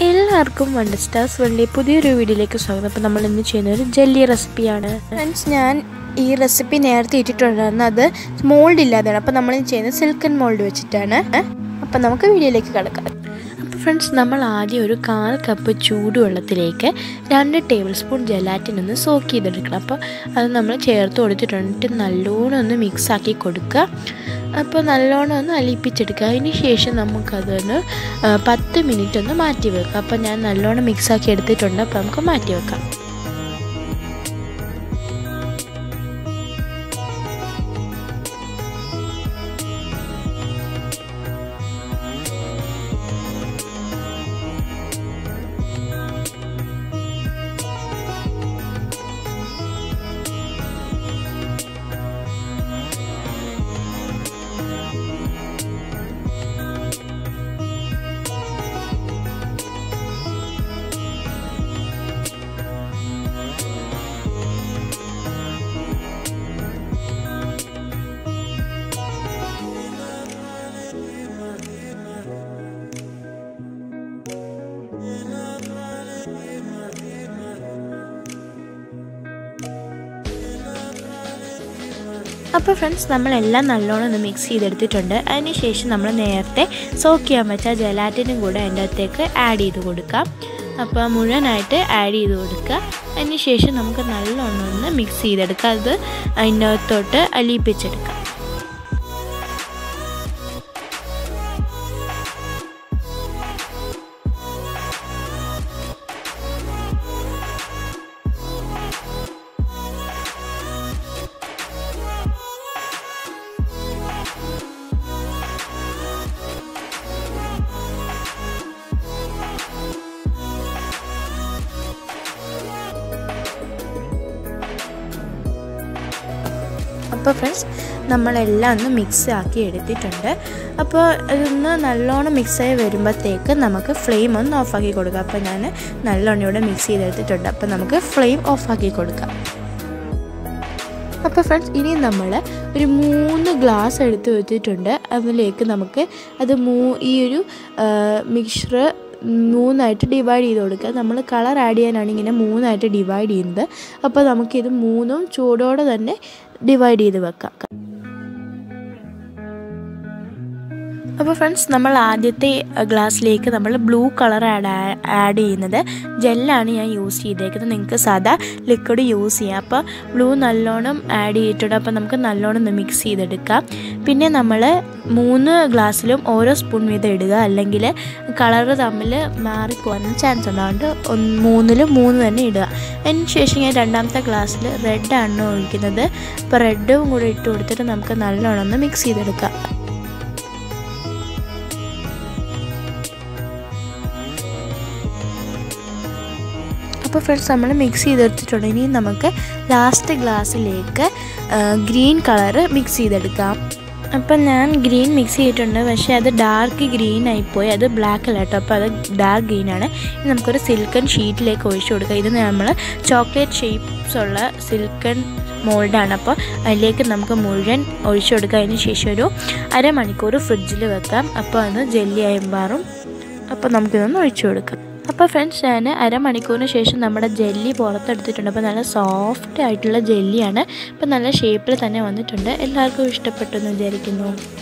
എല്ലാവർക്കും wonder stars വേണ്ടി പുതിയൊരു വീഡിയോയിലേക്ക് സ്വാഗതം അപ്പോൾ നമ്മൾ ഇന്ന് ചെയ്യുന്ന ഒരു ജെല്ലി റെസിപ്പിയാണ് ഫ്രണ്ട്സ് ഞാൻ ഈ റെസിപ്പി നേരത്തെ ഇട്ടിട്ടുണ്ടായിരുന്നു അത് മോൾഡ് ഇല്ലാതെയാണ് അപ്പോൾ നമ്മൾ ചെയ്യുന്നത് സിൽക്കൻ മോൾഡ് വെച്ചിട്ടാണ് അപ്പോൾ നമുക്ക് വീഡിയോയിലേക്ക് കിടക്കാം അപ്പോൾ ഫ്രണ്ട്സ് നമ്മൾ ആദ്യം ഒരു കാൽ കപ്പ് ചൂടുവെള്ളത്തിലേക്ക് രണ്ട് ടേബിൾ സ്പൂൺ ജലാറ്റിൻ ഒന്ന് സോക്ക് ചെയ്തെടുക്കണം അപ്പോൾ അത് നമ്മൾ ചേർത്ത് കൊടുത്തിട്ടുണ്ട് നല്ലോണം ഒന്ന് മിക്സ് ആക്കി കൊടുക്കുക അപ്പോൾ നല്ലോണം ഒന്ന് അലിപ്പിച്ചെടുക്കുക അതിന് ശേഷം നമുക്കതൊന്ന് പത്ത് മിനിറ്റ് ഒന്ന് മാറ്റി വെക്കാം അപ്പോൾ ഞാൻ നല്ലോണം മിക്സാക്കി എടുത്തിട്ടുണ്ട് അപ്പോൾ നമുക്ക് മാറ്റി വെക്കാം അപ്പോൾ ഫ്രണ്ട്സ് നമ്മളെല്ലാം നല്ലോണം ഒന്ന് മിക്സ് ചെയ്തെടുത്തിട്ടുണ്ട് അതിന് ശേഷം നമ്മൾ നേരത്തെ സോക്ക് ചെയ്യാൻ വെച്ച ജലാറ്റിനും കൂടെ അതിൻ്റെ അകത്തേക്ക് ആഡ് ചെയ്ത് കൊടുക്കാം അപ്പോൾ മുഴുവനായിട്ട് ആഡ് ചെയ്ത് കൊടുക്കുക അതിന് ശേഷം നമുക്ക് നല്ലോണം ഒന്ന് മിക്സ് ചെയ്തെടുക്കാം അത് അതിൻ്റെ അകത്തോട്ട് അലിയിപ്പിച്ചെടുക്കാം അപ്പോൾ ഫ്രണ്ട്സ് നമ്മളെല്ലാം ഒന്ന് മിക്സ് ആക്കി എടുത്തിട്ടുണ്ട് അപ്പോൾ ഇതൊന്ന് നല്ലോണം മിക്സായി വരുമ്പോഴത്തേക്ക് നമുക്ക് ഫ്ലെയിം ഒന്ന് ഓഫാക്കി കൊടുക്കാം അപ്പോൾ ഞാൻ നല്ലോണം ഇവിടെ മിക്സ് ചെയ്തെടുത്തിട്ടുണ്ട് അപ്പോൾ നമുക്ക് ഫ്ലെയിം ഓഫാക്കി കൊടുക്കാം അപ്പോൾ ഫ്രണ്ട്സ് ഇനി നമ്മൾ ഒരു മൂന്ന് ഗ്ലാസ് എടുത്ത് വെച്ചിട്ടുണ്ട് അതിലേക്ക് നമുക്ക് അത് മൂ ഈ ഒരു മിക്സ്ചർ മൂന്നായിട്ട് ഡിവൈഡ് ചെയ്ത് കൊടുക്കുക നമ്മൾ കളർ ആഡ് ചെയ്യാനാണ് ഇങ്ങനെ മൂന്നായിട്ട് ഡിവൈഡ് ചെയ്യുന്നത് അപ്പോൾ നമുക്കിത് മൂന്നും ചൂടോടെ തന്നെ ഡിവൈഡ് ചെയ്ത് വെക്കാം അപ്പോൾ ഫ്രണ്ട്സ് നമ്മൾ ആദ്യത്തെ ഗ്ലാസ്സിലേക്ക് നമ്മൾ ബ്ലൂ കളർ ആഡ് ആഡ് ചെയ്യുന്നത് ജെല്ലാണ് ഞാൻ യൂസ് ചെയ്തേക്കുന്നത് നിങ്ങൾക്ക് സാധാ ലിക്വിഡ് യൂസ് ചെയ്യാം അപ്പോൾ ബ്ലൂ നല്ലോണം ആഡ് ചെയ്തിട്ടുണ്ട് അപ്പോൾ നമുക്ക് നല്ലോണം ഒന്ന് മിക്സ് ചെയ്തെടുക്കാം പിന്നെ നമ്മൾ മൂന്ന് ഗ്ലാസ്സിലും ഓരോ സ്പൂൺ വീതം ഇടുക അല്ലെങ്കിൽ കളറ് തമ്മിൽ മാറിപ്പോകാൻ ചാൻസ് ഉണ്ട് അതുകൊണ്ട് മൂന്നിലും മൂന്ന് തന്നെ ഇടുക അതിന് ശേഷം ഞാൻ രണ്ടാമത്തെ ഗ്ലാസ്സിൽ റെഡാണ് ഒഴിക്കുന്നത് അപ്പോൾ റെഡും കൂടെ ഇട്ട് കൊടുത്തിട്ട് നമുക്ക് നല്ലോണം ഒന്ന് മിക്സ് ചെയ്തെടുക്കാം അപ്പോൾ ഫ്രണ്ട്സ് നമ്മൾ മിക്സ് ചെയ്തെടുത്തിട്ടുണ്ട് ഇനി നമുക്ക് ലാസ്റ്റ് ഗ്ലാസ്സിലേക്ക് ഗ്രീൻ കളറ് മിക്സ് ചെയ്തെടുക്കാം അപ്പം ഞാൻ ഗ്രീൻ മിക്സ് ചെയ്തിട്ടുണ്ട് പക്ഷേ അത് ഡാർക്ക് ഗ്രീൻ ആയിപ്പോയി അത് ബ്ലാക്ക് അല്ല കേട്ടോ അപ്പോൾ അത് ഡാർക്ക് ഗ്രീനാണ് ഇനി നമുക്കൊരു സിൽക്കൺ ഷീറ്റിലേക്ക് ഒഴിച്ചു കൊടുക്കുക ഇത് നമ്മൾ ചോക്ലേറ്റ് ഷേപ്സ് ഉള്ള സിൽക്കൺ മോൾഡാണ് അപ്പോൾ അതിലേക്ക് നമുക്ക് മുഴുവൻ ഒഴിച്ചു കൊടുക്കുക അതിന് ശേഷം ഒരു അരമണിക്കൂർ ഫ്രിഡ്ജിൽ വെക്കാം അപ്പോൾ അത് ജെല്ലി ആയി മാറും അപ്പോൾ നമുക്കിതൊന്ന് ഒഴിച്ചു കൊടുക്കാം അപ്പോൾ ഫ്രണ്ട്സ് ഞാൻ അരമണിക്കൂറിന് ശേഷം നമ്മുടെ ജെല്ലി പുറത്തെടുത്തിട്ടുണ്ട് അപ്പോൾ നല്ല സോഫ്റ്റ് ആയിട്ടുള്ള ജെല്ലിയാണ് അപ്പോൾ നല്ല ഷേപ്പിൽ തന്നെ വന്നിട്ടുണ്ട് എല്ലാവർക്കും ഇഷ്ടപ്പെട്ടു എന്ന് വിചാരിക്കുന്നു